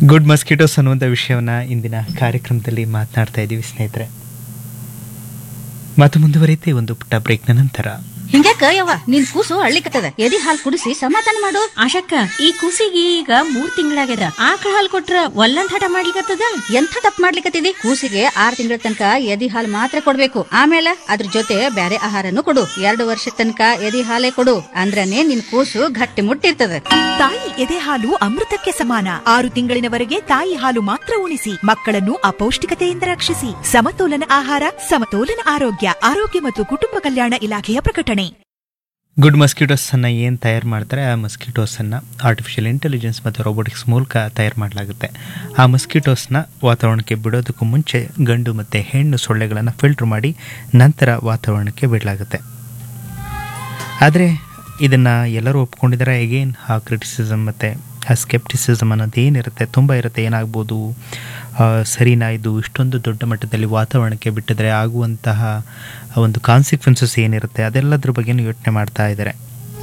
good mosquitoes ಅನ್ನುವಂಥ ವಿಷಯವನ್ನ ಇಂದಿನ ಕಾರ್ಯಕ್ರಮದಲ್ಲಿ ಮಾತನಾಡ್ತಾ ಇದ್ದೀವಿ ಸ್ನೇಹಿತರೆ ಮತ್ತು ಮುಂದುವರಿಯುತ್ತೆ ಒಂದು ಪುಟ್ಟ ಬ್ರೇಕ್ನ ನಂತರ ಹಿಂಗ್ಯಾಕ ಯವ್ವ ನಿನ್ ಕೂಸು ಅಳ್ಳಿಕತ್ತದ ಎದಿ ಹಾಲ್ ಕುಡಿಸಿ ಸಮಾಧಾನ ಮಾಡು ಆಶಕ್ಕ ಈ ಕೂಸಿಗೆ ಈಗ ಮೂರ್ ತಿಂಗಳಾಗ್ಯದ ಆಕಳ ಹಾಲ್ ಕೊಟ್ರ ಒಲ್ಲಂದ್ ಹಠ ಮಾಡ್ಲಿಕತ್ತದ ಎಂಥ ತಪ್ಪು ಮಾಡ್ಲಿಕತ್ತಿದಿ ಕೂಸಿಗೆ ಆರ್ ತಿಂಗಳ ತನಕ ಎದಿ ಹಾಲ್ ಮಾತ್ರ ಕೊಡ್ಬೇಕು ಆಮೇಲೆ ಅದ್ರ ಜೊತೆ ಬ್ಯಾರೆ ಆಹಾರನು ಕೊಡು ಎರಡು ವರ್ಷ ತನಕ ಎದಿ ಹಾಲೇ ಕೊಡು ಅಂದ್ರನೇ ನಿನ್ ಕೂಸು ಗಟ್ಟಿ ಮುಟ್ಟಿರ್ತದ ತಾಯಿ ಎದೆ ಹಾಲು ಅಮೃತಕ್ಕೆ ಸಮಾನ ಆರು ತಿಂಗಳಿನವರೆಗೆ ತಾಯಿ ಹಾಲು ಮಾತ್ರ ಉಣಿಸಿ ಮಕ್ಕಳನ್ನು ಅಪೌಷ್ಟಿಕತೆಯಿಂದ ರಕ್ಷಿಸಿ ಸಮತೋಲನ ಆಹಾರ ಸಮತೋಲನ ಆರೋಗ್ಯ ಆರೋಗ್ಯ ಮತ್ತು ಕುಟುಂಬ ಕಲ್ಯಾಣ ಇಲಾಖೆಯ ಪ್ರಕಟಣೆ ಗುಡ್ ಮಸ್ಕಿಟೋಸ್ ಅನ್ನ ಏನು ತಯಾರು ಮಾಡ್ತಾರೆ ಆ ಮಸ್ಕಿಟೋಸ್ ಅನ್ನ ಆರ್ಟಿಫಿಷಿಯಲ್ ಇಂಟೆಲಿಜೆನ್ಸ್ ಮತ್ತು ರೋಬೋಟಿಕ್ಸ್ ಮೂಲಕ ತಯಾರು ಮಾಡಲಾಗುತ್ತೆ ಆ ಮಸ್ಕಿಟೋಸ್ನ ವಾತಾವರಣಕ್ಕೆ ಬಿಡೋದಕ್ಕೂ ಮುಂಚೆ ಗಂಡು ಮತ್ತು ಹೆಣ್ಣು ಸೊಳ್ಳೆಗಳನ್ನು ಫಿಲ್ಟರ್ ಮಾಡಿ ನಂತರ ವಾತಾವರಣಕ್ಕೆ ಬಿಡಲಾಗುತ್ತೆ ಆದರೆ ಇದನ್ನು ಎಲ್ಲರೂ ಒಪ್ಕೊಂಡಿದ್ದಾರೆ ಎಗೇನ್ ಆ ಕ್ರಿಟಿಸಿಸಮ್ ಮತ್ತು ಆ ಸ್ಕೆಪ್ಟಿಸಿಸಮ್ ಅನ್ನೋದು ಏನಿರುತ್ತೆ ತುಂಬ ಇರುತ್ತೆ ಏನಾಗ್ಬೋದು ಆ, ಸರಿನಾ ಇದು ಇಷ್ಟೊಂದು ದೊಡ್ಡ ಮಟ್ಟದಲ್ಲಿ ವಾತಾವರಣಕ್ಕೆ ಬಿಟ್ಟಿದ್ರೆ ಆಗುವಂತಹ ಒಂದು ಕಾನ್ಸಿಕ್ವೆನ್ಸಸ್ ಏನಿರುತ್ತೆ ಅದೆಲ್ಲದ್ರ ಬಗ್ಗೆನೂ ಯೋಚನೆ ಮಾಡ್ತಾ ಇದ್ದಾರೆ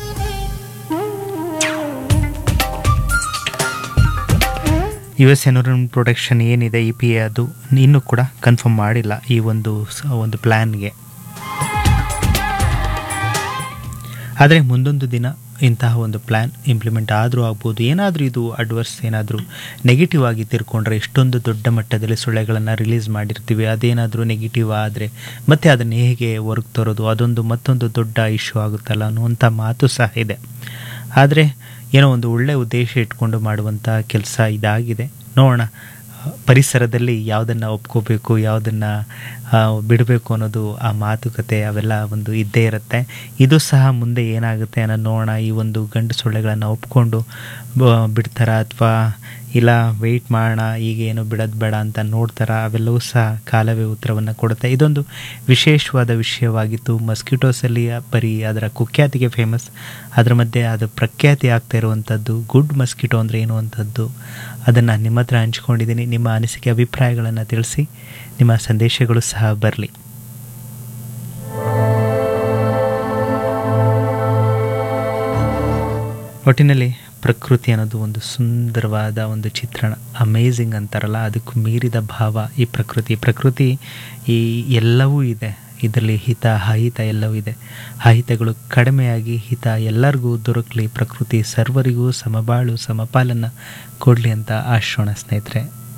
ಯು ಎಸ್ ಎನ್ವಿರಾನ್ಮೆಂಟ್ ಪ್ರೊಟೆಕ್ಷನ್ ಏನಿದೆ ಇ ಪಿ ಎ ಅದು ಇನ್ನೂ ಕೂಡ ಕನ್ಫರ್ಮ್ ಮಾಡಿಲ್ಲ ಈ ಒಂದು ಸ- ಒಂದು ಪ್ಲ್ಯಾನ್ಗೆ ಆದರೆ ಮುಂದೊಂದು ದಿನ ಇಂತಹ ಒಂದು ಪ್ಲ್ಯಾನ್ ಇಂಪ್ಲಿಮೆಂಟ್ ಆದರೂ ಆಗ್ಬೋದು ಏನಾದರೂ ಇದು ಅಡ್ವರ್ಸ್ ಏನಾದರೂ ನೆಗೆಟಿವ್ ಆಗಿ ತಿರ್ಕೊಂಡ್ರೆ ಇಷ್ಟೊಂದು ದೊಡ್ಡ ಮಟ್ಟದಲ್ಲಿ ಸೊಳ್ಳೆಗಳನ್ನು ರಿಲೀಸ್ ಮಾಡಿರ್ತೀವಿ ಅದೇನಾದರೂ ನೆಗೆಟಿವ್ ಆದರೆ ಮತ್ತೆ ಅದನ್ನು ಹೇಗೆ ಹೊರಗೆ ತರೋದು ಅದೊಂದು ಮತ್ತೊಂದು ದೊಡ್ಡ ಇಶ್ಯೂ ಆಗುತ್ತಲ್ಲ ಅನ್ನುವಂಥ ಮಾತು ಸಹ ಇದೆ ಆದರೆ ಏನೋ ಒಂದು ಒಳ್ಳೆಯ ಉದ್ದೇಶ ಇಟ್ಕೊಂಡು ಮಾಡುವಂಥ ಕೆಲಸ ಇದಾಗಿದೆ ನೋಡೋಣ ಪರಿಸರದಲ್ಲಿ ಯಾವುದನ್ನು ಒಪ್ಕೋಬೇಕು ಯಾವುದನ್ನು ಬಿಡಬೇಕು ಅನ್ನೋದು ಆ ಮಾತುಕತೆ ಅವೆಲ್ಲ ಒಂದು ಇದ್ದೇ ಇರುತ್ತೆ ಇದು ಸಹ ಮುಂದೆ ಏನಾಗುತ್ತೆ ಅನ್ನೋ ನೋಡೋಣ ಈ ಒಂದು ಗಂಡು ಸೊಳ್ಳೆಗಳನ್ನು ಒಪ್ಕೊಂಡು ಬ- ಬಿಡ್ತಾರಾ ಅಥವಾ ಇಲ್ಲ ವೆಯ್ಟ್ ಮಾಡೋಣ ಈಗ ಏನು ಬಿಡೋದು ಬೇಡ ಅಂತ ನೋಡ್ತಾರಾ ಅವೆಲ್ಲವೂ ಸಹ ಕಾಲವೇ ಉತ್ತರವನ್ನು ಕೊಡುತ್ತೆ ಇದೊಂದು ವಿಶೇಷವಾದ ವಿಷಯವಾಗಿತ್ತು ಮಸ್ಕಿಟೋಸಲ್ಲಿ ಬರೀ ಅದರ ಕುಖ್ಯಾತಿಗೆ ಫೇಮಸ್ ಅದರ ಮಧ್ಯೆ ಅದು ಪ್ರಖ್ಯಾತಿ ಆಗ್ತಾ ಇರುವಂಥದ್ದು ಗುಡ್ ಮಸ್ಕಿಟೋ ಅಂದರೆ ಏನು ಅಂಥದ್ದು ಅದನ್ನು ನಿಮ್ಮ ಹತ್ರ ಹಂಚ್ಕೊಂಡಿದ್ದೀನಿ ನಿಮ್ಮ ಅನಿಸಿಕೆ ಅಭಿಪ್ರಾಯಗಳನ್ನು ತಿಳಿಸಿ ನಿಮ್ಮ ಸಂದೇಶಗಳು ಸಹ ಬರಲಿ ಒಟ್ಟಿನಲ್ಲಿ ಪ್ರಕೃತಿ ಅನ್ನೋದು ಒಂದು ಸುಂದರವಾದ ಒಂದು ಚಿತ್ರಣ ಅಮೇಝಿಂಗ್ ಅಂತಾರಲ್ಲ ಅದಕ್ಕೂ ಮೀರಿದ ಭಾವ ಈ ಪ್ರಕೃತಿ ಪ್ರಕೃತಿ ಈ ಎಲ್ಲವೂ ಇದೆ ಇದರಲ್ಲಿ ಹಿತ ಅಹಿತ ಎಲ್ಲವೂ ಇದೆ ಅಹಿತಗಳು ಕಡಿಮೆಯಾಗಿ ಹಿತ ಎಲ್ಲರಿಗೂ ದೊರಕಲಿ ಪ್ರಕೃತಿ ಸರ್ವರಿಗೂ ಸಮಬಾಳು ಸಮಪಾಲನ್ನು ಕೊಡಲಿ ಅಂತ ಆಶೋಣ ಸ್ನೇಹಿತರೆ